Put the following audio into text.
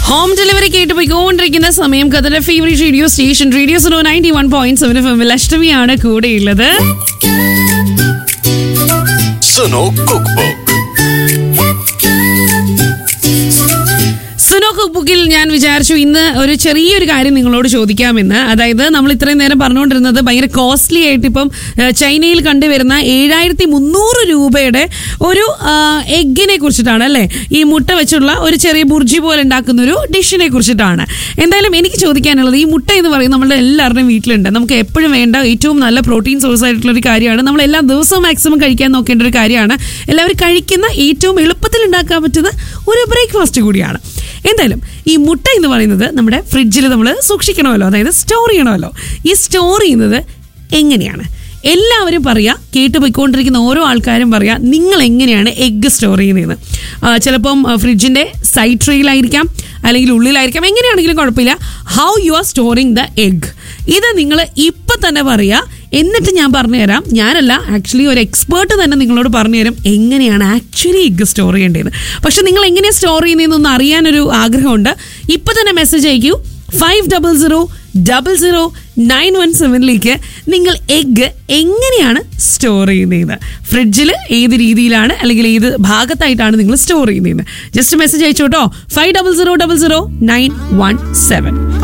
home delivery കേട്ട് പോയിക്കൊണ്ടിരിക്കുന്ന സമയം കഥയുടെ favourite radio station radio so ninety one point seven F എമ്മിൽ അഷ്ടമിയാണ് കൂടെയുള്ളത് Suno cook book Suno cook ബുക്കിൽ ഞാൻ വിചാരിച്ചു ഇന്ന് ഒരു ചെറിയൊരു കാര്യം നിങ്ങളോട് ചോദിക്കാമെന്ന് അതായത് നമ്മൾ ഇത്രയും നേരം പറഞ്ഞുകൊണ്ടിരുന്നത് ഭയങ്കര കോസ്റ്റ്ലി ആയിട്ട് ഇപ്പം ഏഹ്, ചൈനയിൽ കണ്ടുവരുന്ന ഏഴായിരത്തി മുന്നൂറ് രൂപയുടെ ഒരു എഗ്ഗിനെ കുറിച്ചിട്ടാണ് അല്ലേ ഈ മുട്ട വെച്ചുള്ള ഒരു ചെറിയ ബുർജി പോലെ ഉണ്ടാക്കുന്ന ഒരു ഡിഷിനെ കുറിച്ചിട്ടാണ് എന്തായാലും എനിക്ക് ചോദിക്കാനുള്ളത് ഈ മുട്ട എന്ന് പറയുന്നത് നമ്മുടെ എല്ലാവരുടെയും വീട്ടിലുണ്ട് നമുക്ക് എപ്പോഴും വേണ്ട ഏറ്റവും നല്ല പ്രോട്ടീൻ സോഴ്സ് ആയിട്ടുള്ള ഒരു കാര്യമാണ് നമ്മൾ എല്ലാ ദിവസവും മാക്സിമം കഴിക്കാൻ നോക്കേണ്ട ഒരു കാര്യമാണ് എല്ലാവരും കഴിക്കുന്ന ഏറ്റവും എളുപ്പത്തിൽ ഉണ്ടാക്കാൻ പറ്റുന്ന ഒരു ബ്രേക്ക്ഫാസ്റ്റ് കൂടിയാണ് എന്തായാലും ഈ മുട്ട എന്ന് പറയുന്നത് നമ്മുടെ ഫ്രിഡ്ജിൽ നമ്മൾ സൂക്ഷിക്കണമല്ലോ അതായത് സ്റ്റോർ ചെയ്യണമല്ലോ ഈ സ്റ്റോർ ചെയ്യുന്നത് എങ്ങനെയാണ് എല്ലാവരും പറയാ കേട്ട് പോയിക്കൊണ്ടിരിക്കുന്ന ഓരോ ആൾക്കാരും പറയാ നിങ്ങൾ എങ്ങനെയാണ് എഗ്ഗ് സ്റ്റോർ ചെയ്യുന്നതെന്ന് ആ, ചിലപ്പം ആ, ഫ്രിഡ്ജിന്റെ സൈഡ് ട്രേയിലായിരിക്കാം അല്ലെങ്കിൽ ഉള്ളിലായിരിക്കാം എങ്ങനെയാണെങ്കിലും കുഴപ്പമില്ല how you are storing the egg ഇത് നിങ്ങൾ ഇപ്പം തന്നെ പറയാ എന്നിട്ട് ഞാൻ പറഞ്ഞുതരാം ഞാനല്ല ആക്ച്വലി ഒരു എക്സ്പേർട്ട് തന്നെ നിങ്ങളോട് പറഞ്ഞുതരും എങ്ങനെയാണ് ആക്ച്വലി എഗ്ഗ് സ്റ്റോർ ചെയ്യേണ്ടത് പക്ഷെ നിങ്ങൾ എങ്ങനെയാണ് സ്റ്റോർ ചെയ്യുന്നതെന്നൊന്ന് അറിയാനൊരു ആഗ്രഹമുണ്ട് ഇപ്പം തന്നെ മെസ്സേജ് അയക്കൂ five double zero double zero nine one സെവനിലേക്ക് നിങ്ങൾ എഗ്ഗ് എങ്ങനെയാണ് സ്റ്റോർ ചെയ്യുന്നത് ഫ്രിഡ്ജിൽ ഏത് രീതിയിലാണ് അല്ലെങ്കിൽ ഏത് ഭാഗത്തായിട്ടാണ് നിങ്ങൾ സ്റ്റോർ ചെയ്യുന്നത് ജസ്റ്റ് മെസ്സേജ് അയച്ചോട്ടോ five double zero double zero nine one seven